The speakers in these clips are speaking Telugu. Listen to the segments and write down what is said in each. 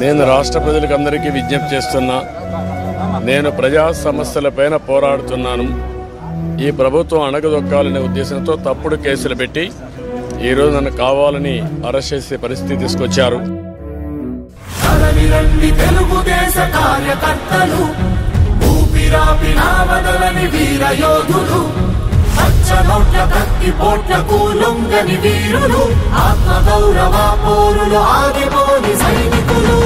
నేను రాష్ట్ర ప్రజలకు అందరికీ విజ్ఞప్తి చేస్తున్నా నేను ప్రజా సమస్యలపైన పోరాడుతున్నాను ఈ ప్రభుత్వం అణగదొక్కాలనే ఉద్దేశంతో తప్పుడు కేసులు పెట్టి ఈరోజు నన్ను కావాలని అరెస్ట్ చేసే పరిస్థితి తీసుకొచ్చారు కదలిరండి తెలుగుదేశ కార్యకర్తలు ఊపిరాపినా వదలని వీర యోధులు పచ్చ నోట్ల కత్తి పోట్లకు లొంగని వీరులు ఆత్మ గౌరవ పోరులు ఆగిపోని సైనికులు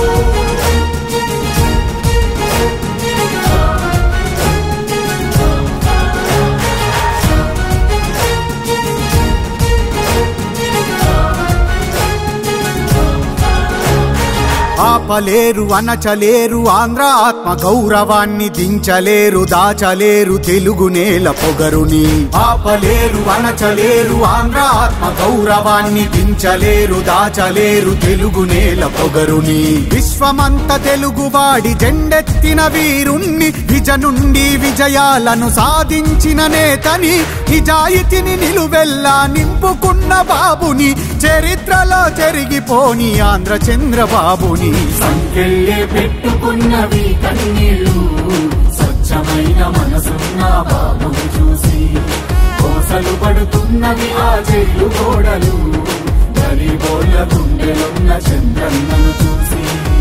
ఆపలేరు అనచలేరు ఆంధ్ర ఆత్మ గౌరవాన్ని దించలేరు దాచలేరు తెలుగు నేల పొగరుని ఆపలేరు అనచలేరు ఆంధ్ర ఆత్మ గౌరవాన్ని దించలేరు దాచలేరు తెలుగు నేల పొగరుని విశ్వమంత తెలుగువాడి జెండెత్తిన వీరుణ్ణి విజ నుండి విజయాలను సాధించిన నేతని నిజాయితీని నిలువెల్లా నింపుకున్న బాబుని చరిత్రలో చెరిగిపోని ఆంధ్ర చంద్రబాబుని సంకెళ్ళే పెట్టుకున్నవి కన్నీళ్ళు స్వచ్ఛమైన మనసున్న బాబుని చూసి కోసలు పడుతున్నవి ఆ జైలు గోడలు గరీబోళ్ళ గుండెలున్న చంద్రన్నను చూసి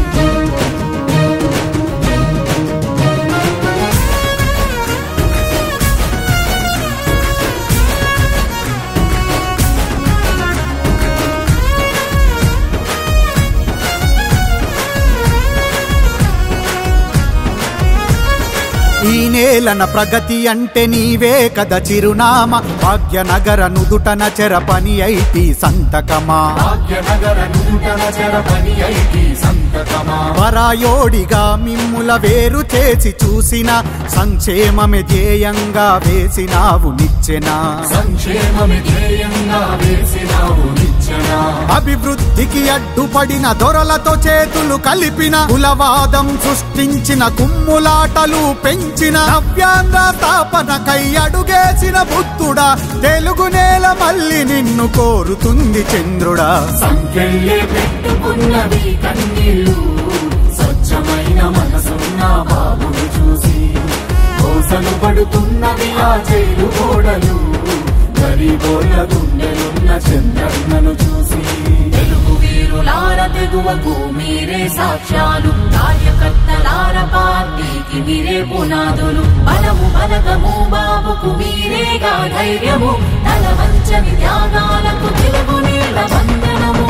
ఈ నేలన ప్రగతి అంటే నీవే కద చిరునామా భాగ్యనగర నుదుటన చెర పని ఐటి సంతకమా భాగ్యనగర నూతన చెరపని ఐటి సంతకమా పరాయోడిగా మిమ్ముల వేరు చేసి చూసిన సంక్షేమమే ధ్యేయంగా వేసినావు నిచ్చెన సంక్షేమమి ధ్యేయంగా వేసినావు నిచ్చెన అభివృద్ధికి అడ్డుపడిన దొరలతో చేతులు కలిపిన కులవాదం సృష్టించిన కుమ్ములాటలు పెంచిన నవ్యాంధ్ర స్థాపనకై అడుగేసిన బుద్ధుడా తెలుగు నేల మళ్ళీ నిన్ను కోరుతుంది చంద్రుడా సంకెళ్ళే పెట్టుకున్నవి కన్నీళ్ళు స్వచ్ఛమైన మనసున్న బాబుని చూసి కోసలు పడుతున్నవి ఆ జైలు గోడలు గరీబోళ్ళ గుండెలున్న చంద్రన్నను చూసి తెలుగు వీరులార తెగువకు మీరే సాక్ష్యాలు కార్యకర్తలార పార్టీకి మీరే పునాదులు బలము బలగము బాబుకు మీరేగా ధైర్యము తల వంచని త్యాగాలకు తెలుగు నీళ్ళ వందనము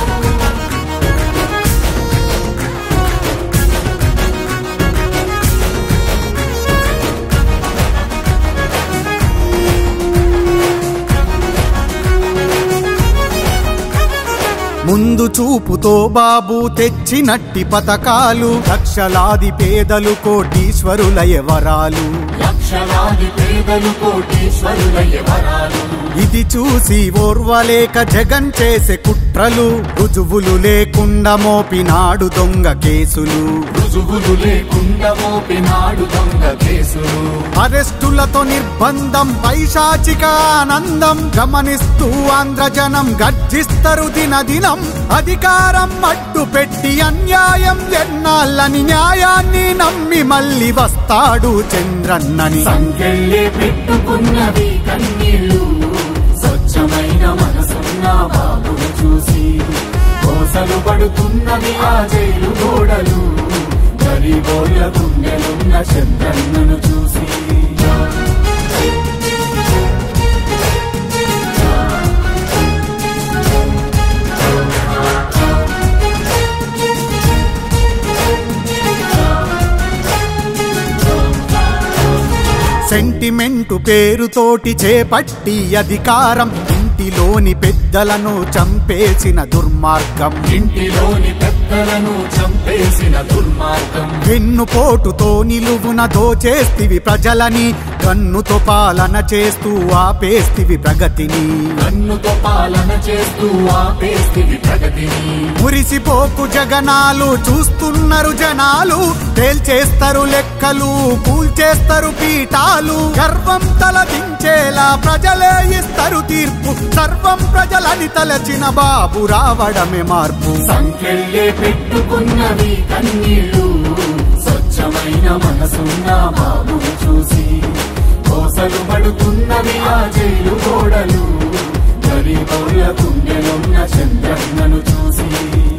ముందు చూపుతో బాబు తెచ్చినట్టి పథకాలు లక్షలాది పేదలు కోటీశ్వరులయ వరాలు లక్షలాది పేదలు కోటీశ్వరుల వరాలు ఇది చూసి ఓర్వలేక జగన్ చేసే కుట్రలు రుజువులు లేకుండా మోపినాడు దొంగ కేసులు రుజువులు లేకుండా మోపినాడు దొంగ కేసులు అరెస్టులతో నిర్బంధం పైశాచిక ఆనందం గమనిస్తూ ఆంధ్రజనం గర్జిస్తరు దినదినం అధికారం అడ్డు పెట్టి అన్యాయం ఎన్నాళ్ళని న్యాయాన్ని నమ్మి మళ్ళీ వస్తాడు చంద్రన్నని సంకెళ్ళే పెట్టుకున్నవి కన్నీళ్ళు స్వచ్ఛమైన మనసున్న బాబును చూసి కోసలు పడుతున్నవి ఆ జైలు గోడలు గరీబోళ్ళ గుండెలున్న చంద్రన్నను చూసి సెంటిమెంటు పేరుతోటి చేపట్టి అధికారం ఇంటిలోని పెద్దలను చంపేసిన దుర్మార్గం ఇంటిలోని పెద్దలను చంపే చేసిన దుర్మార్గం వెన్నుపోటుతో నిలువున దోచేస్తివి ప్రజలని కన్నుతో పాలన చేస్తూ ఆపేస్తివి ప్రగతిని కన్నుతో పాలన చేస్తూ ఆపేస్తివి ప్రగతిని మురిసిపోకు జగనాలు చూస్తున్నారు జనాలు తేల్చేస్తారు లెక్కలు కూల్చేస్తారు పీఠాలు గర్వం తలదించేలా ప్రజలే ఇస్తారు తీర్పు సర్వం ప్రజలని తలచిన బాబు రావడమే మార్పు సంఖ్యలే పెట్టుకున్నవి కన్నీళ్ళు స్వచ్ఛమైన మనసున్న బాబును చూసి కోసలు పడుతున్నవి ఆ జైలు గోడలు గరీబోళ్ళ గుండెలున్న చంద్రన్నను చూసి